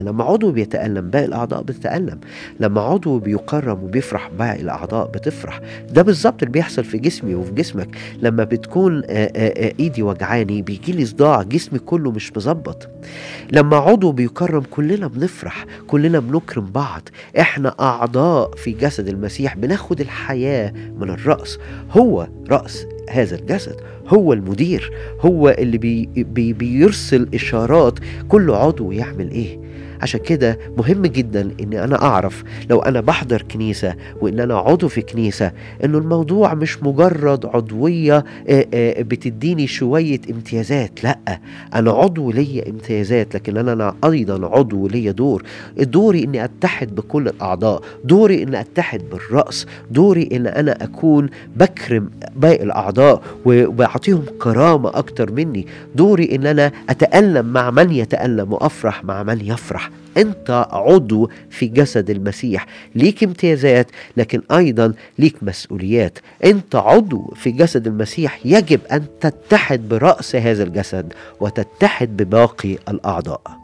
لما عضو بيتألم باقي الأعضاء بتتألم لما عضو بيكرم وبيفرح باقي الأعضاء بتفرح ده بالظبط اللي بيحصل في جسمي وفي جسمك لما بتكون آآ آآ إيدي وجعاني بيجي لي صداع جسمي كله مش مظبط لما عضو بيكرم كلنا بنفرح كلنا بنكرم بعض احنا أعضاء في جسد المسيح بناخد الحياة من الرأس هو رأس هذا الجسد هو المدير هو اللي بي بي بيرسل إشارات كل عضو يعمل إيه عشان كده مهم جدا اني انا اعرف لو انا بحضر كنيسه وان انا عضو في كنيسه انه الموضوع مش مجرد عضويه بتديني شويه امتيازات لا انا عضو ليا امتيازات لكن انا ايضا عضو ليا دور دوري اني اتحد بكل الاعضاء دوري اني اتحد بالراس دوري ان انا اكون بكرم باقي الاعضاء وبعطيهم كرامه اكتر مني دوري ان انا اتالم مع من يتالم وافرح مع من يفرح انت عضو في جسد المسيح ليك امتيازات لكن ايضا ليك مسؤوليات انت عضو في جسد المسيح يجب ان تتحد براس هذا الجسد وتتحد بباقي الاعضاء